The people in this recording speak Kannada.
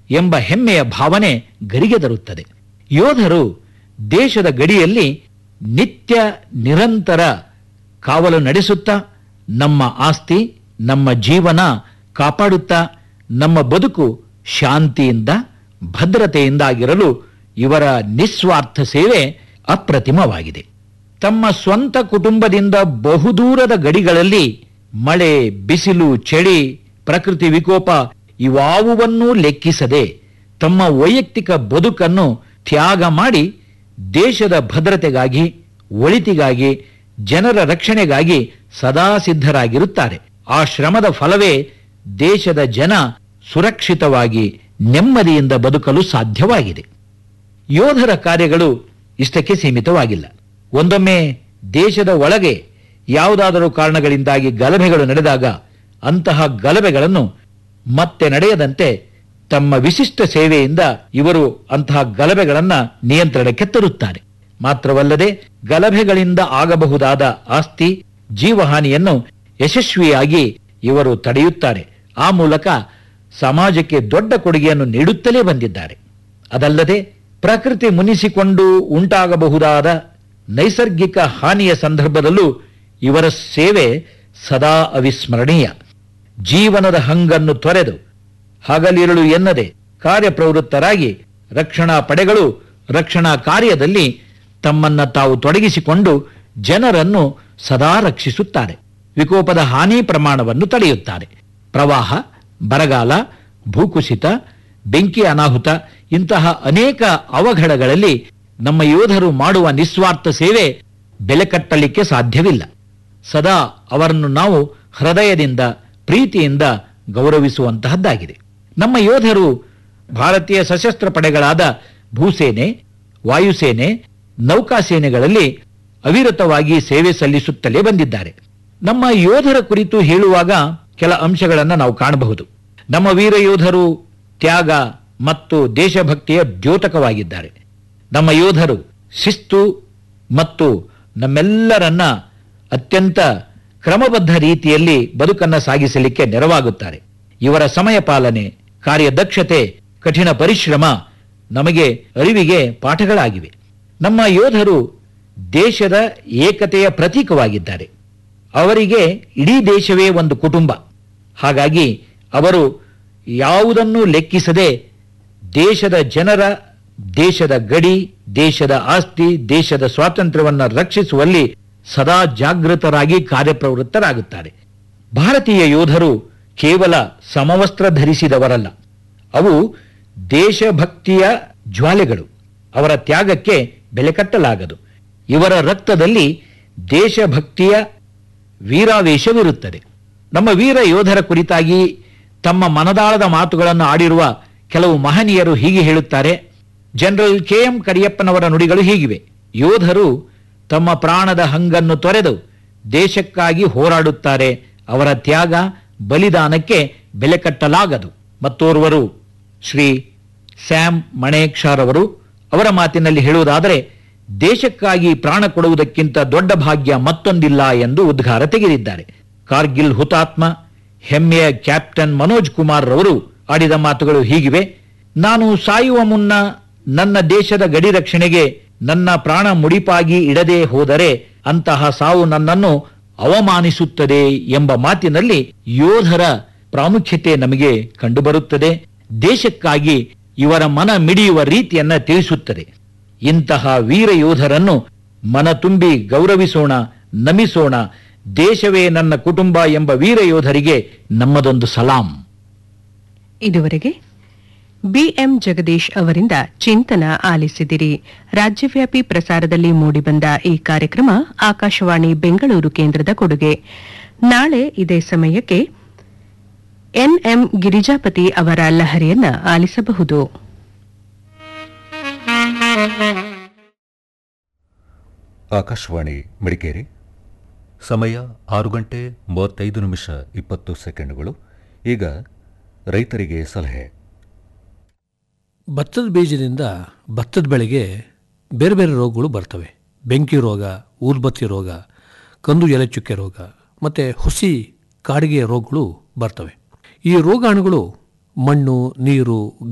ಎಂಬ ಹೆಮ್ಮೆಯ ಭಾವನೆ ಗರಿಗೆ ತರುತ್ತದೆ ಯೋಧರು ದೇಶದ ಗಡಿಯಲ್ಲಿ ನಿತ್ಯ ನಿರಂತರ ಕಾವಲು ನಡೆಸುತ್ತಾ ನಮ್ಮ ಆಸ್ತಿ ನಮ್ಮ ಜೀವನ ಕಾಪಾಡುತ್ತಾ ನಮ್ಮ ಬದುಕು ಶಾಂತಿಯಿಂದ ಭದ್ರತೆಯಿಂದಾಗಿರಲು ಇವರ ನಿಸ್ವಾರ್ಥ ಸೇವೆ ಅಪ್ರತಿಮವಾಗಿದೆ ತಮ್ಮ ಸ್ವಂತ ಕುಟುಂಬದಿಂದ ಬಹುದೂರದ ಗಡಿಗಳಲ್ಲಿ ಮಳೆ ಬಿಸಿಲು ಚಳಿ ಪ್ರಕೃತಿ ವಿಕೋಪ ಇವಾವುವನ್ನೂ ಲೆಕ್ಕಿಸದೆ ತಮ್ಮ ವೈಯಕ್ತಿಕ ಬದುಕನ್ನು ತ್ಯಾಗ ಮಾಡಿ ದೇಶದ ಭದ್ರತೆಗಾಗಿ ಒಳಿತಿಗಾಗಿ ಜನರ ರಕ್ಷಣೆಗಾಗಿ ಸದಾ ಸಿದ್ಧರಾಗಿರುತ್ತಾರೆ ಆ ಶ್ರಮದ ಫಲವೇ ದೇಶದ ಜನ ಸುರಕ್ಷಿತವಾಗಿ ನೆಮ್ಮದಿಯಿಂದ ಬದುಕಲು ಸಾಧ್ಯವಾಗಿದೆ ಯೋಧರ ಕಾರ್ಯಗಳು ಇಷ್ಟಕ್ಕೆ ಸೀಮಿತವಾಗಿಲ್ಲ ಒಂದೊಮ್ಮೆ ದೇಶದ ಒಳಗೆ ಯಾವುದಾದರೂ ಕಾರಣಗಳಿಂದಾಗಿ ಗಲಭೆಗಳು ನಡೆದಾಗ ಅಂತಹ ಗಲಭೆಗಳನ್ನು ಮತ್ತೆ ನಡೆಯದಂತೆ ತಮ್ಮ ವಿಶಿಷ್ಟ ಸೇವೆಯಿಂದ ಇವರು ಅಂತಹ ಗಲಭೆಗಳನ್ನ ನಿಯಂತ್ರಣಕ್ಕೆ ತರುತ್ತಾರೆ ಮಾತ್ರವಲ್ಲದೆ ಗಲಭೆಗಳಿಂದ ಆಗಬಹುದಾದ ಆಸ್ತಿ ಜೀವಹಾನಿಯನ್ನು ಯಶಸ್ವಿಯಾಗಿ ಇವರು ತಡೆಯುತ್ತಾರೆ ಆ ಮೂಲಕ ಸಮಾಜಕ್ಕೆ ದೊಡ್ಡ ಕೊಡುಗೆಯನ್ನು ನೀಡುತ್ತಲೇ ಬಂದಿದ್ದಾರೆ ಅದಲ್ಲದೆ ಪ್ರಕೃತಿ ಮುನಿಸಿಕೊಂಡು ಉಂಟಾಗಬಹುದಾದ ನೈಸರ್ಗಿಕ ಹಾನಿಯ ಸಂದರ್ಭದಲ್ಲೂ ಇವರ ಸೇವೆ ಸದಾ ಅವಿಸ್ಮರಣೀಯ ಜೀವನದ ಹಂಗನ್ನು ತೊರೆದು ಹಗಲಿರುಳು ಎನ್ನದೆ ಕಾರ್ಯಪ್ರವೃತ್ತರಾಗಿ ರಕ್ಷಣಾ ಪಡೆಗಳು ರಕ್ಷಣಾ ಕಾರ್ಯದಲ್ಲಿ ತಮ್ಮನ್ನ ತಾವು ತೊಡಗಿಸಿಕೊಂಡು ಜನರನ್ನು ಸದಾ ರಕ್ಷಿಸುತ್ತಾರೆ ವಿಕೋಪದ ಹಾನಿ ಪ್ರಮಾಣವನ್ನು ತಡೆಯುತ್ತಾರೆ ಪ್ರವಾಹ ಬರಗಾಲ ಭೂಕುಸಿತ ಬೆಂಕಿ ಅನಾಹುತ ಇಂತಹ ಅನೇಕ ಅವಘಡಗಳಲ್ಲಿ ನಮ್ಮ ಯೋಧರು ಮಾಡುವ ನಿಸ್ವಾರ್ಥ ಸೇವೆ ಬೆಲೆ ಕಟ್ಟಲಿಕ್ಕೆ ಸಾಧ್ಯವಿಲ್ಲ ಸದಾ ಅವರನ್ನು ನಾವು ಹೃದಯದಿಂದ ಪ್ರೀತಿಯಿಂದ ಗೌರವಿಸುವಂತಹದ್ದಾಗಿದೆ ನಮ್ಮ ಯೋಧರು ಭಾರತೀಯ ಸಶಸ್ತ್ರ ಪಡೆಗಳಾದ ಭೂಸೇನೆ ವಾಯುಸೇನೆ ನೌಕಾಸೇನೆಗಳಲ್ಲಿ ಅವಿರತವಾಗಿ ಸೇವೆ ಸಲ್ಲಿಸುತ್ತಲೇ ಬಂದಿದ್ದಾರೆ ನಮ್ಮ ಯೋಧರ ಕುರಿತು ಹೇಳುವಾಗ ಕೆಲ ಅಂಶಗಳನ್ನು ನಾವು ಕಾಣಬಹುದು ನಮ್ಮ ವೀರ ಯೋಧರು ತ್ಯಾಗ ಮತ್ತು ದೇಶಭಕ್ತಿಯ ದ್ಯೋತಕವಾಗಿದ್ದಾರೆ ನಮ್ಮ ಯೋಧರು ಶಿಸ್ತು ಮತ್ತು ನಮ್ಮೆಲ್ಲರನ್ನ ಅತ್ಯಂತ ಕ್ರಮಬದ್ಧ ರೀತಿಯಲ್ಲಿ ಬದುಕನ್ನ ಸಾಗಿಸಲಿಕ್ಕೆ ನೆರವಾಗುತ್ತಾರೆ ಇವರ ಸಮಯ ಪಾಲನೆ ಕಾರ್ಯದಕ್ಷತೆ ಕಠಿಣ ಪರಿಶ್ರಮ ನಮಗೆ ಅರಿವಿಗೆ ಪಾಠಗಳಾಗಿವೆ ನಮ್ಮ ಯೋಧರು ದೇಶದ ಏಕತೆಯ ಪ್ರತೀಕವಾಗಿದ್ದಾರೆ ಅವರಿಗೆ ಇಡೀ ದೇಶವೇ ಒಂದು ಕುಟುಂಬ ಹಾಗಾಗಿ ಅವರು ಯಾವುದನ್ನು ಲೆಕ್ಕಿಸದೆ ದೇಶದ ಜನರ ದೇಶದ ಗಡಿ ದೇಶದ ಆಸ್ತಿ ದೇಶದ ಸ್ವಾತಂತ್ರ್ಯವನ್ನು ರಕ್ಷಿಸುವಲ್ಲಿ ಸದಾ ಜಾಗೃತರಾಗಿ ಕಾರ್ಯಪ್ರವೃತ್ತರಾಗುತ್ತಾರೆ ಭಾರತೀಯ ಯೋಧರು ಕೇವಲ ಸಮವಸ್ತ್ರ ಧರಿಸಿದವರಲ್ಲ ಅವು ದೇಶಭಕ್ತಿಯ ಜ್ವಾಲೆಗಳು ಅವರ ತ್ಯಾಗಕ್ಕೆ ಬೆಲೆ ಕಟ್ಟಲಾಗದು ಇವರ ರಕ್ತದಲ್ಲಿ ದೇಶಭಕ್ತಿಯ ವೀರಾವೇಶವಿರುತ್ತದೆ ನಮ್ಮ ವೀರ ಯೋಧರ ಕುರಿತಾಗಿ ತಮ್ಮ ಮನದಾಳದ ಮಾತುಗಳನ್ನು ಆಡಿರುವ ಕೆಲವು ಮಹನೀಯರು ಹೀಗೆ ಹೇಳುತ್ತಾರೆ ಜನರಲ್ ಕೆ ಎಂ ಕರಿಯಪ್ಪನವರ ನುಡಿಗಳು ಹೀಗಿವೆ ಯೋಧರು ತಮ್ಮ ಪ್ರಾಣದ ಹಂಗನ್ನು ತೊರೆದು ದೇಶಕ್ಕಾಗಿ ಹೋರಾಡುತ್ತಾರೆ ಅವರ ತ್ಯಾಗ ಬಲಿದಾನಕ್ಕೆ ಬೆಲೆ ಕಟ್ಟಲಾಗದು ಮತ್ತೋರ್ವರು ಶ್ರೀ ಸ್ಯಾಮ್ ಮಣೇಕ್ಷಾರ್ ಅವರು ಅವರ ಮಾತಿನಲ್ಲಿ ಹೇಳುವುದಾದರೆ ದೇಶಕ್ಕಾಗಿ ಪ್ರಾಣ ಕೊಡುವುದಕ್ಕಿಂತ ದೊಡ್ಡ ಭಾಗ್ಯ ಮತ್ತೊಂದಿಲ್ಲ ಎಂದು ಉದ್ಗಾರ ತೆಗೆದಿದ್ದಾರೆ ಕಾರ್ಗಿಲ್ ಹುತಾತ್ಮ ಹೆಮ್ಮೆಯ ಕ್ಯಾಪ್ಟನ್ ಮನೋಜ್ ಕುಮಾರ್ ರವರು ಆಡಿದ ಮಾತುಗಳು ಹೀಗಿವೆ ನಾನು ಸಾಯುವ ಮುನ್ನ ನನ್ನ ದೇಶದ ಗಡಿ ರಕ್ಷಣೆಗೆ ನನ್ನ ಪ್ರಾಣ ಮುಡಿಪಾಗಿ ಇಡದೆ ಹೋದರೆ ಅಂತಹ ಸಾವು ನನ್ನನ್ನು ಅವಮಾನಿಸುತ್ತದೆ ಎಂಬ ಮಾತಿನಲ್ಲಿ ಯೋಧರ ಪ್ರಾಮುಖ್ಯತೆ ನಮಗೆ ಕಂಡುಬರುತ್ತದೆ ದೇಶಕ್ಕಾಗಿ ಇವರ ಮನ ಮಿಡಿಯುವ ರೀತಿಯನ್ನ ತಿಳಿಸುತ್ತದೆ ಇಂತಹ ವೀರ ಯೋಧರನ್ನು ಮನ ತುಂಬಿ ಗೌರವಿಸೋಣ ನಮಿಸೋಣ ದೇಶವೇ ನನ್ನ ಕುಟುಂಬ ಎಂಬ ವೀರ ಯೋಧರಿಗೆ ನಮ್ಮದೊಂದು ಸಲಾಂ ಇದುವರೆಗೆ ಬಿಎಂ ಜಗದೀಶ್ ಅವರಿಂದ ಚಿಂತನ ಆಲಿಸಿದಿರಿ ರಾಜ್ಯವ್ಯಾಪಿ ಪ್ರಸಾರದಲ್ಲಿ ಮೂಡಿಬಂದ ಈ ಕಾರ್ಯಕ್ರಮ ಆಕಾಶವಾಣಿ ಬೆಂಗಳೂರು ಕೇಂದ್ರದ ಕೊಡುಗೆ ನಾಳೆ ಇದೇ ಸಮಯಕ್ಕೆ ಎನ್ಎಂ ಗಿರಿಜಾಪತಿ ಅವರ ಲಹರಿಯನ್ನ ಆಲಿಸಬಹುದು ಆಕಾಶವಾಣಿ ಮಡಿಕೇರಿ ಸಮಯ ಆರು ಗಂಟೆ ಮೂವತ್ತೈದು ನಿಮಿಷ ಇಪ್ಪತ್ತು ಸೆಕೆಂಡುಗಳು ಈಗ ರೈತರಿಗೆ ಸಲಹೆ ಭತ್ತದ ಬೀಜದಿಂದ ಭತ್ತದ ಬೆಳೆಗೆ ಬೇರೆ ಬೇರೆ ರೋಗಗಳು ಬರ್ತವೆ ಬೆಂಕಿ ರೋಗ ಊರ್ಬತ್ತಿ ರೋಗ ಕಂದು ಎಲೆಚುಕ್ಕೆ ರೋಗ ಮತ್ತು ಹುಸಿ ಕಾಡಿಗೆ ರೋಗಗಳು ಬರ್ತವೆ ಈ ರೋಗಾಣುಗಳು ಮಣ್ಣು ನೀರು